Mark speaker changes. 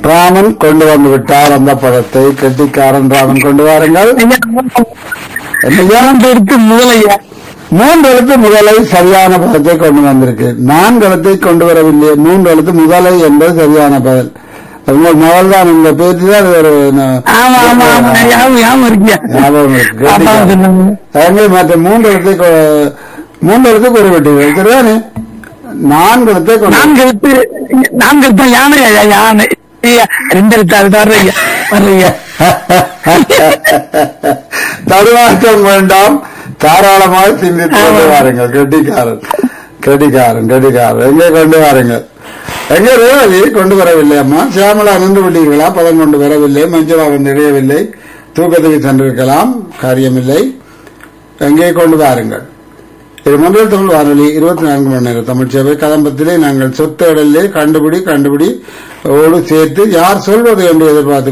Speaker 1: ராமன் கொண்டு வந்து விட்டார் அந்த பதத்தை கெட்டிக்காரன் ராமன் கொண்டு வாருங்கள் என்னையா
Speaker 2: மூன்று எடுத்து முதலையா
Speaker 1: மூன்று எழுத்து முதலை சரியான பதத்தை கொண்டு வந்திருக்கு நான்கு எழுத்தை கொண்டு வரவில்லை மூன்று எழுத்து முதலை என்பது சரியான பதில் உங்கள் மகள் தான் உங்க பேச்சு தான் ஒரு ந-
Speaker 2: ஆமா ஆமா ஆமா ஞாபகம் ஞாபகம் இருக்கியா
Speaker 1: ஞாபகம் இருக்கு.
Speaker 2: அப்பா சொன்னாங்க
Speaker 1: அதே மற்ற மூன்று எழுத்தை கொ- மூன்று எழுத்து குறிப்பிட்டீர்கள் சரிதானே நான்கு எழுத்தை கொண்டு
Speaker 2: நான்கு எழுத்து நான்கு எழுத்தா யானை ஐயா யானை ஐயா, ரெண்டு எழுத்தா அது வர்றீங்க வர்றீங்க
Speaker 1: தடுமாற்றம் வேண்டாம் தாராளமாக சிந்தித்து கொண்டு வாருங்கள் கெட்டிக்காரன் கெட்டிக்காரன் கெட்டிக்காரன் எங்கே கொண்டு வாருங்கள் எங்கே ரேவதி கொண்டு வரவில்லை அம்மா சியாமலா நின்று விட்டீர்களா பதம் கொண்டு வரவில்லை மஞ்சளா வந்து இடையவில்லை தூக்கத்துக்கு சென்றிருக்கலாம் காரியமில்லை எங்கே கொண்டு வாருங்கள் இது மண்டல தமிழ் வானொலி இருபத்தி நான்கு மணி நேரம் தமிழ் சேவை கதம்பத்திலே நாங்கள் சொத்த இடலே கண்டுபிடி கண்டுபிடி ஓடு சேர்த்து யார் சொல்வது என்று எதிர்பார்த்து